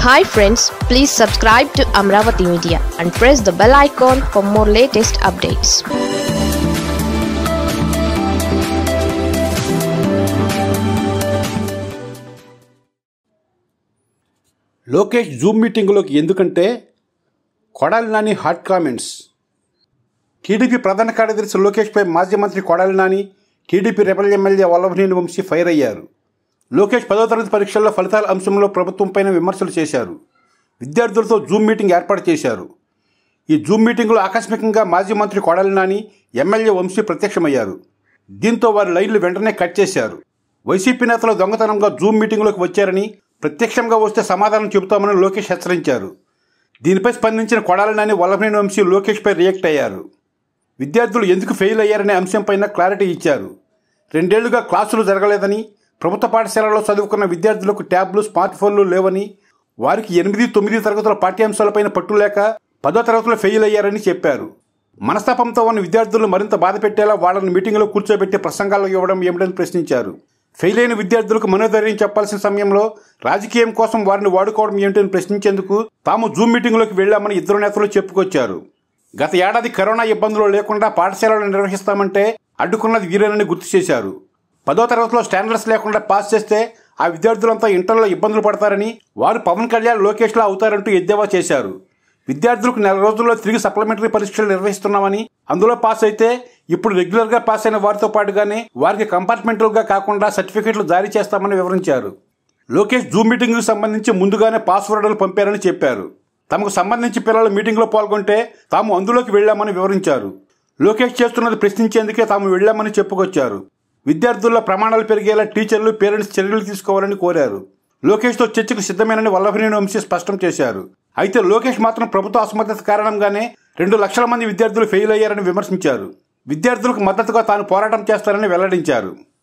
hi friends please subscribe to Amaravati media and press the bell icon for more latest updates Lokesh Zoom మీటింగులోకి ఎందుకంటే Kodali Nani hot comments TDP ప్రధాన కార్యదర్శి లోకేష్పై మాజీ మంత్రి Kodali Nani TDP rebel MLA Vallabhaneni Vamsi fire అయ్యారు లోకేష్ పదో తరగతి పరీక్షల్లో ఫలితాల అంశంలో ప్రభుత్వంపైన విమర్శలు చేశారు విద్యార్థులతో జూమ్ మీటింగ్ ఏర్పాటు చేశారు ఈ జూమ్ మీటింగ్లో ఆకస్మికంగా మాజీ మంత్రి కొడాలి నాని ఎమ్మెల్యే వంశీ ప్రత్యక్షమయ్యారు దీంతో వారి లైన్లు వెంటనే కట్ చేశారు వైసీపీ నేతలు దొంగతనంగా జూమ్ మీటింగ్లోకి వచ్చారని ప్రత్యక్షంగా వస్తే సమాధానం చెబుతామని లోకేష్ హెచ్చరించారు దీనిపై స్పందించిన కొడాలి నాని వల్లభనేని వంశీ లోకేష్పై రియాక్ట్ అయ్యారు విద్యార్థులు ఎందుకు ఫెయిల్ అయ్యారనే అంశంపైన క్లారిటీ ఇచ్చారు రెండేళ్లుగా క్లాసులు జరగలేదని ప్రభుత్వ పాఠశాలలో చదువుకున్న విద్యార్థులకు ట్యాబ్లు స్మార్ట్ ఫోన్లు లేవని వారికి ఎనిమిది తొమ్మిది తరగతుల పాఠ్యాంశాలపైన పట్టు లేక పదో తరగతిలో ఫెయిల్ అయ్యారని చెప్పారు మనస్తాపంతో ఉన్న విద్యార్థులను మరింత బాధ పెట్టేలా వాళ్ళని మీటింగ్లో కూర్చోబెట్టి ప్రసంగాలు ఇవ్వడం ఏమిటని ప్రశ్నించారు ఫెయిల్ అయిన విద్యార్థులకు మనోధైర్యం చెప్పాల్సిన సమయంలో రాజకీయం కోసం వారిని వాడుకోవడం ఏమిటని ప్రశ్నించేందుకు తాము జూమ్ మీటింగ్లోకి వెళ్లామని ఇద్దరు నేతలు చెప్పుకొచ్చారు గత ఏడాది కరోనా ఇబ్బందులు లేకుండా పాఠశాలలు నిర్వహిస్తామంటే అడ్డుకున్నది వీరేనని గుర్తు చేశారు పదో తరగతిలో స్టాండర్డ్స్ లేకుండా పాస్ చేస్తే ఆ విద్యార్థులంతా ఇంటర్లో ఇబ్బందులు పడతారని వారు పవన్ కళ్యాణ్ లోకేష్లా అవుతారంటూ ఎద్దేవా చేశారు విద్యార్థులకు నెల రోజుల్లో తిరిగి సప్లిమెంటరీ పరీక్షలు నిర్వహిస్తున్నామని అందులో పాస్ అయితే ఇప్పుడు రెగ్యులర్గా పాస్ అయిన వారితో పాటుగానే వారికి కంపార్ట్మెంటల్గా కాకుండా సర్టిఫికెట్లు జారీ చేస్తామని వివరించారు లోకేష్ జూమ్ మీటింగ్కు సంబంధించి ముందుగానే పాస్వర్డ్లు పంపారని చెప్పారు తమకు సంబంధించి పిల్లలు మీటింగ్లో పాల్గొంటే తాము అందులోకి వెళ్లామని వివరించారు లోకేష్ చేస్తున్నది ప్రశ్నించేందుకే తాము వెళ్లామని చెప్పుకొచ్చారు విద్యార్థుల్లో ప్రమాణాలు పెరిగేలా టీచర్లు పేరెంట్స్ చర్యలు తీసుకోవాలని కోరారు లోకేష్తో చర్చకు సిద్ధమేనని వల్లభనేని వంశీ స్పష్టం చేశారు అయితే లోకేష్ మాత్రం ప్రభుత్వ అసమర్థత కారణంగానే రెండు లక్షల మంది విద్యార్థులు ఫెయిల్ అయ్యారని విమర్శించారు విద్యార్థులకు మద్దతుగా తాను పోరాటం చేస్తారని వెల్లడించారు